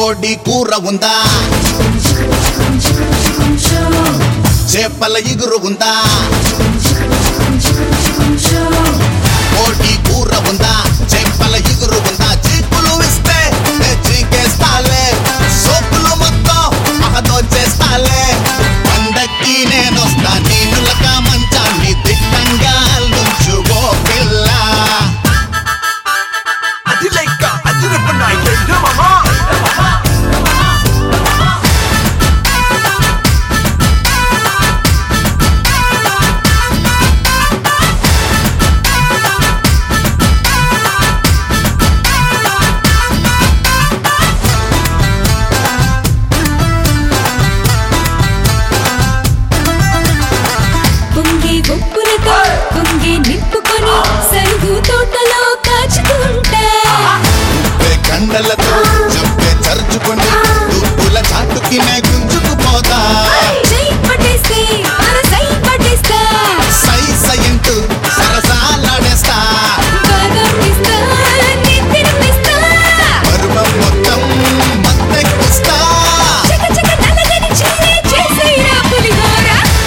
కోడి కూర ఉందా చేపల ఇగురు ఉందా కోడి కూర ఉందా చేపల ఇగురు ఉందా చీకులు ఇస్తే నే చీకేస్తాలే సోపులు మొత్తం మహతో చేస్తాలే పండక్కి నేనొస్తా నేనులక మంచాన్ని దిట్టంగా నుంచుకో పిల్ల అది లైక్ అది రెప్పనాయ్ మామా పొంగి ఒప్పులతో పొంగి నింపుకొని సరుగు తోటలో కాచుకుంటా ఉప్పే కండలతో చెప్పే చరుచుకొని దుప్పుల చాటుకి నే గుంజుకుపోతా జై పట్టేస్తే సై పట్టేస్తా సై సైంటూ సరసాలాడేస్తా బాగా తినిపిస్తా పరువం మొత్తం మత్తెక్కిస్తా చక చక నల్లగని చిన్నే చేసేరా పులిహోర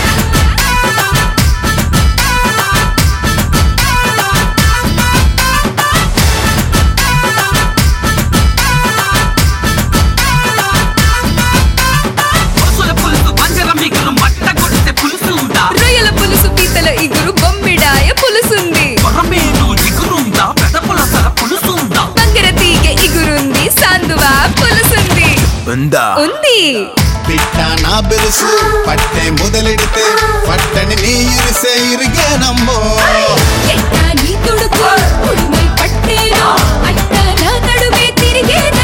పులుసుల పులుసు వంజర మిగులు మట్ట కొడితే పులుసు ఉందా రొయ్యల పులుసు పీతల ఇగురు బొమ్మిడాయ పులుసుంది కొరమేను జిగురుందా పెద్ద పులసల పులుసు ఉందా బంగర తీగ ఇగురుంది సాందువా పులుసుంది ఉందా ఉంది పిట్ట నా బిరుసు పట్టే మొదలెడితే పట్టని నీ ఇరిసే ఇరిగేనమ్మో ఎట్టా నీ తుడుకు ఉడుమై పట్టేను అట్టా నా నడుమే తిరిగేను